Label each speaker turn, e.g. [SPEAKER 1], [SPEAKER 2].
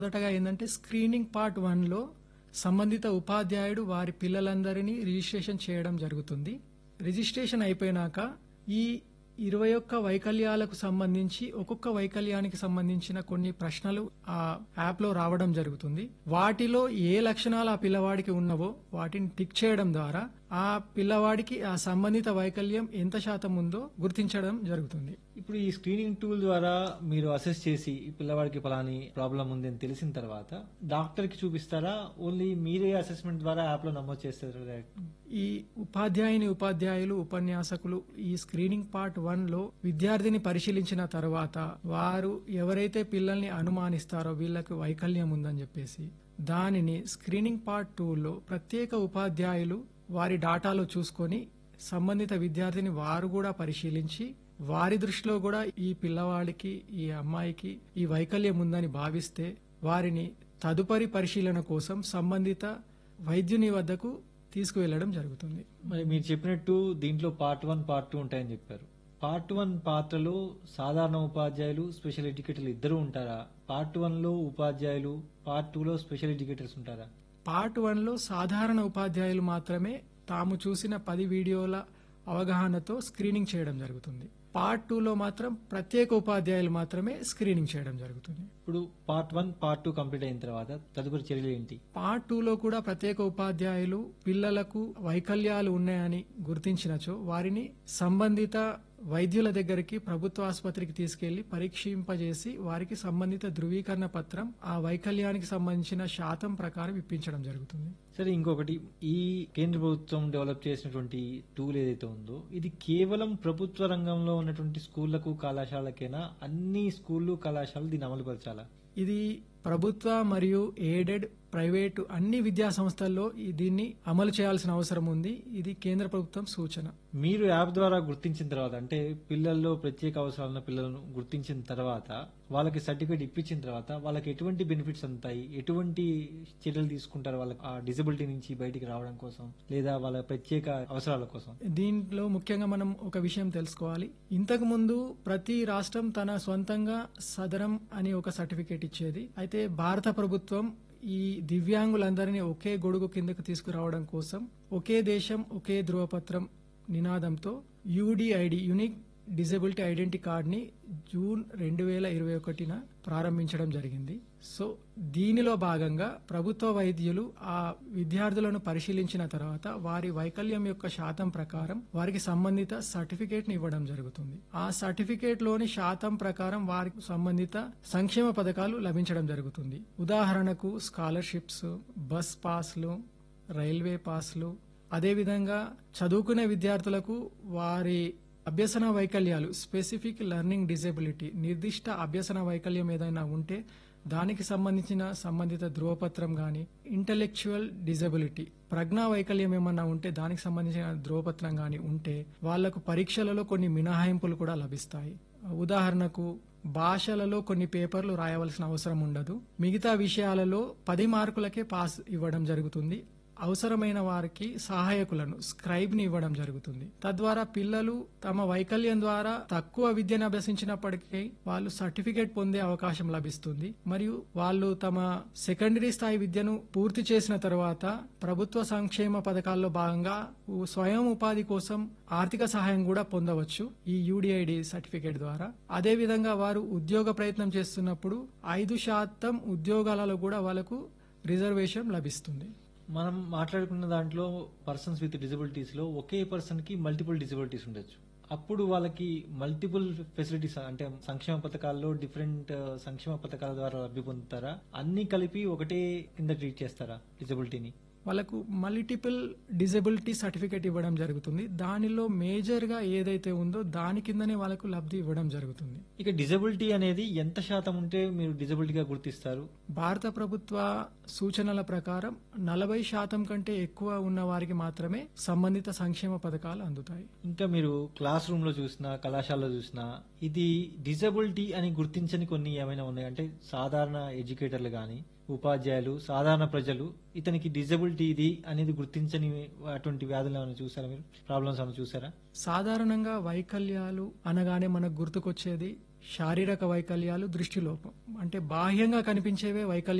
[SPEAKER 1] మొదటగా ఏంటంటే screening part వన్లో సంబంధిత ఉపాధ్యాయుడు వారి పిల్లలందరినీ రిజిస్ట్రేషన్ చేయడం జరుగుతుంది రిజిస్ట్రేషన్ అయిపోయినాక ఈ ఇరవై ఒక్క వైకల్యాలకు సంబంధించి ఒక్కొక్క వైకల్యానికి సంబంధించిన కొన్ని ప్రశ్నలు ఆ యాప్లో రావడం జరుగుతుంది వాటిలో ఏ లక్షణాలు ఆ పిల్లవాడికి ఉన్నవో వాటిని టిక్ చేయడం ద్వారా ఆ పిల్లవాడికి ఆ సంబంధిత వైకల్యం ఎంత శాతం ఉందో గుర్తించడం జరుగుతుంది
[SPEAKER 2] ఇప్పుడు ఈ స్క్రీనింగ్ టూల్ ద్వారా మీరు అసెస్ చేసి ఈ పిల్లవాడికి పలాని ప్రాబ్లం ఉంది అని తెలిసిన తర్వాత డాక్టర్ కి చూపిస్తారా ఓన్లీ మీరే అసెస్మెంట్ ద్వారా యాప్ లో నమోదు చేస్తారా direct?
[SPEAKER 1] ఈ ఉపాధ్యాయుని ఉపాధ్యాయులు ఉపన్యాసకులు ఈ స్క్రీనింగ్ పార్ట్ వన్ లో విద్యార్థిని పరిశీలించిన తర్వాత వారు ఎవరైతే పిల్లల్ని అనుమానిస్తారో వీళ్ళకి వైకల్యం ఉందని చెప్పేసి దానిని స్క్రీనింగ్ పార్ట్ టూ లో ప్రత్యేక ఉపాధ్యాయులు వారి డాటాలో చూసుకొని సంబంధిత విద్యార్థిని వారు కూడా పరిశీలించి వారి దృష్టిలో కూడా ఈ పిల్లవాడికి ఈ అమ్మాయికి ఈ వైకల్యం ఉందని భావిస్తే వారిని తదుపరి పరిశీలన కోసం సంబంధిత వైద్యుని వద్దకు తీసుకువెళ్లడం జరుగుతుంది
[SPEAKER 2] మరి మీరు చెప్పినట్టు దీంట్లో పార్ట్ వన్ పార్ట్ టూ ఉంటాయని చెప్పారు పార్ట్ వన్ పాత్రలో సాధారణ ఉపాధ్యాయులు స్పెషల్ ఎడ్యుకేటర్లు ఇద్దరు ఉంటారా పార్ట్ వన్ లో ఉపాధ్యాయులు పార్ట్ టూ లో స్పెషల్ ఎడ్యుకేటర్స్ ఉంటారా
[SPEAKER 1] పార్ట్ వన్ లో సాధారణ ఉపాధ్యాయులు మాత్రమే తాము చూసిన పది వీడియోల అవగాహనతో స్క్రీనింగ్ చేయడం జరుగుతుంది పార్ట్ టూ లో మాత్రం ప్రత్యేక ఉపాధ్యాయులు మాత్రమే స్క్రీనింగ్ చేయడం జరుగుతుంది
[SPEAKER 2] ఇప్పుడు part one part two complete అయిన తర్వాత తదుపరి చర్యలు ఏంటి
[SPEAKER 1] పార్ట్ టూ లో కూడా ప్రత్యేక ఉపాధ్యాయులు పిల్లలకు వైకల్యాలు ఉన్నాయని గుర్తించినచో వారిని సంబంధిత వైద్యుల దగ్గరికి ప్రభుత్వ ఆసుపత్రికి తీసుకెళ్లి పరీక్షింపజేసి వారికి సంబంధిత ధృవీకరణ పత్రం ఆ వైకల్యానికి సంబంధించిన శాతం ప్రకారం ఇప్పించడం జరుగుతుంది
[SPEAKER 2] సరే ఇంకొకటి ఈ కేంద్ర ప్రభుత్వం డెవలప్ చేసినటువంటి టూల్ ఏదైతే ఉందో ఇది కేవలం ప్రభుత్వ రంగంలో ఉన్నటువంటి స్కూళ్లకు కళాశాలకైనా అన్ని స్కూళ్ళు కళాశాలలు దీన్ని అమలుపరచాలా
[SPEAKER 1] ఇది ప్రభుత్వ మరియు ఎయిడెడ్ ప్రైవేటు అన్ని విద్యా సంస్థల్లో ఈ దీన్ని అమలు చేయాల్సిన అవసరం ఉంది ఇది కేంద్ర ప్రభుత్వం సూచన
[SPEAKER 2] మీరు యాప్ ద్వారా గుర్తించిన తర్వాత అంటే పిల్లల్లో ప్రత్యేక అవసరాలున్న పిల్లలను గుర్తించిన తర్వాత వాళ్ళకి సర్టిఫికేట్ ఇప్పించిన తర్వాత వాళ్ళకి ఎటువంటి బెనిఫిట్స్ అందుతాయి ఎటువంటి చర్యలు తీసుకుంటారు వాళ్ళకి ఆ డిసబిలిటీ నుంచి బయటికి రావడం కోసం లేదా వాళ్ళ ప్రత్యేక అవసరాల కోసం
[SPEAKER 1] దీంట్లో ముఖ్యంగా మనం ఒక విషయం తెలుసుకోవాలి ఇంతకు ముందు ప్రతి రాష్ట్రం తన సొంతంగా సదరం అని ఒక సర్టిఫికేట్ ఇచ్చేది అయితే భారత ప్రభుత్వం ఈ దివ్యాంగులందరినీ ఒకే గొడుగు కిందకు తీసుకురావడం కోసం ఒకే దేశం ఒకే ధృవపత్రం నినాదంతో యూడిఐడి యూనిక్ డిజబిలిటీ ఐడెంటిటీ కార్డ్ని జూన్ రెండు వేల ఇరవై ఒకటిన ప్రారంభించడం జరిగింది సో దీనిలో భాగంగా ప్రభుత్వ వైద్యులు ఆ విద్యార్థులను పరిశీలించిన తర్వాత వారి వైకల్యం యొక్క శాతం ప్రకారం వారికి సంబంధిత సర్టిఫికేట్ ని ఇవ్వడం జరుగుతుంది ఆ సర్టిఫికేట్ లోని శాతం ప్రకారం వారికి సంబంధిత సంక్షేమ పథకాలు లభించడం జరుగుతుంది ఉదాహరణకు స్కాలర్షిప్స్ బస్ పాస్లు రైల్వే పాస్లు అదేవిధంగా చదువుకునే విద్యార్థులకు వారి అభ్యసన వైకల్యాలు స్పెసిఫిక్ లెర్నింగ్ డిజబిలిటీ నిర్దిష్ట అభ్యసన వైకల్యం ఏదైనా ఉంటే దానికి సంబంధించిన సంబంధిత ధృవపత్రం కానీ ఇంటలెక్చువల్ డిజబిలిటీ ప్రజ్ఞా వైకల్యం ఏమన్నా ఉంటే దానికి సంబంధించిన ధృవపత్రం కానీ ఉంటే వాళ్లకు పరీక్షలలో కొన్ని మినహాయింపులు కూడా లభిస్తాయి ఉదాహరణకు భాషలలో కొన్ని పేపర్లు రాయవలసిన అవసరం ఉండదు మిగతా విషయాలలో పది మార్కులకే పాస్ ఇవ్వడం జరుగుతుంది అవసరమైన వారికి సహాయకులను స్క్రైబ్ ని ఇవ్వడం జరుగుతుంది తద్వారా పిల్లలు తమ వైకల్యం ద్వారా తక్కువ విద్యను అభ్యసించినప్పటికీ వాళ్ళు సర్టిఫికేట్ పొందే అవకాశం లభిస్తుంది మరియు వాళ్ళు తమ సెకండరీ స్థాయి విద్యను పూర్తి చేసిన తర్వాత ప్రభుత్వ సంక్షేమ పథకాల్లో భాగంగా ఉ- స్వయం ఉపాధి కోసం ఆర్థిక సహాయం కూడా పొందవచ్చు ఈ యూడిఐడి సర్టిఫికేట్ ద్వారా అదే విధంగా వారు ఉద్యోగ ప్రయత్నం చేస్తున్నప్పుడు ఐదు శాతం ఉద్యోగాలలో కూడా వాళ్ళకు రిజర్వేషన్ లభిస్తుంది
[SPEAKER 2] మనం మాట్లాడుకున్న దాంట్లో పర్సన్స్ విత్ డిజబిలిటీస్ లో ఒకే పర్సన్ కి మల్టిపుల్ డిజబిలిటీస్ ఉండొచ్చు అప్పుడు వాళ్ళకి మల్టిపుల్ ఫెసిలిటీస్ అంటే సంక్షేమ పథకాల్లో డిఫరెంట్ సంక్షేమ పథకాల ద్వారా లబ్ధి పొందుతారా అన్ని కలిపి ఒకటే కింద ట్రీట్ చేస్తారా డిజబిలిటీని
[SPEAKER 1] వాళ్ళకు మల్టిపుల్ డిజబిలిటీ సర్టిఫికేట్ ఇవ్వడం జరుగుతుంది దానిలో మేజర్ గా ఏదైతే ఉందో దాని కిందనే వాళ్ళకు లబ్ధి ఇవ్వడం జరుగుతుంది
[SPEAKER 2] ఇక డిజబిలిటీ అనేది ఎంత శాతం ఉంటే మీరు డిజబిలిటీగా గుర్తిస్తారు
[SPEAKER 1] భారత ప్రభుత్వ సూచనల ప్రకారం నలభై శాతం కంటే ఎక్కువ ఉన్న వారికి మాత్రమే సంబంధిత సంక్షేమ పథకాలు అందుతాయి
[SPEAKER 2] ఇంకా మీరు క్లాస్ రూమ్ లో చూసినా కళాశాలలో చూసినా ఇది డిజబిలిటీ అని గుర్తించని కొన్ని ఏమైనా ఉన్నాయి అంటే సాధారణ ఎడ్యుకేటర్లు కానీ ఉపాధ్యాయులు సాధారణ ప్రజలు ఇతనికి డిజబిలిటీ ఇది అనేది గుర్తించని అటువంటి వ్యాధులు ఏమైనా చూసారా మీరు ప్రాబ్లమ్స్ ఏమైనా చూసారా
[SPEAKER 1] సాధారణంగా వైకల్యాలు అనగానే మనకు గుర్తుకొచ్చేది శారీరక వైకల్యాలు దృష్టిలోపం అంటే బాహ్యంగా కనిపించేవే వైకల్యాలు